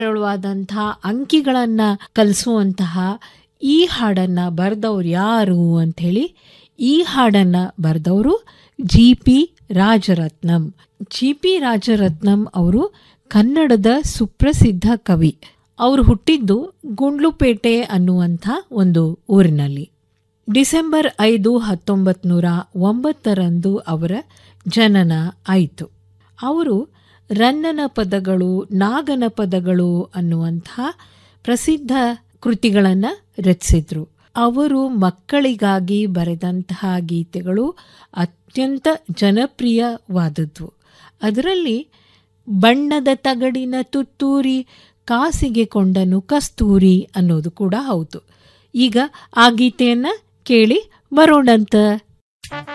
ಸರಳವಾದಂಥ ಅಂಕಿಗಳನ್ನು ಕಲಿಸುವಂತಹ ಈ ಹಾಡನ್ನು ಬರೆದವ್ರು ಯಾರು ಅಂಥೇಳಿ ಈ ಹಾಡನ್ನು ಬರೆದವರು ಜಿ ಪಿ ರಾಜರತ್ನಂ ಜಿ ಪಿ ರಾಜರತ್ನಂ ಅವರು ಕನ್ನಡದ ಸುಪ್ರಸಿದ್ಧ ಕವಿ ಅವರು ಹುಟ್ಟಿದ್ದು ಗುಂಡ್ಲುಪೇಟೆ ಅನ್ನುವಂಥ ಒಂದು ಊರಿನಲ್ಲಿ ಡಿಸೆಂಬರ್ ಐದು ಹತ್ತೊಂಬತ್ತು ನೂರ ಒಂಬತ್ತರಂದು ಅವರ ಜನನ ಆಯಿತು ಅವರು ರನ್ನನ ಪದಗಳು ನಾಗನ ಪದಗಳು ಅನ್ನುವಂಥ ಪ್ರಸಿದ್ಧ ಕೃತಿಗಳನ್ನು ರಚಿಸಿದ್ರು ಅವರು ಮಕ್ಕಳಿಗಾಗಿ ಬರೆದಂತಹ ಗೀತೆಗಳು ಅತ್ಯಂತ ಜನಪ್ರಿಯವಾದದ್ದು ಅದರಲ್ಲಿ ಬಣ್ಣದ ತಗಡಿನ ತುತ್ತೂರಿ ಕಾಸಿಗೆ ಕೊಂಡನು ಕಸ್ತೂರಿ ಅನ್ನೋದು ಕೂಡ ಹೌದು ಈಗ ಆ ಗೀತೆಯನ್ನು ಕೇಳಿ ಬರೋಣಂತ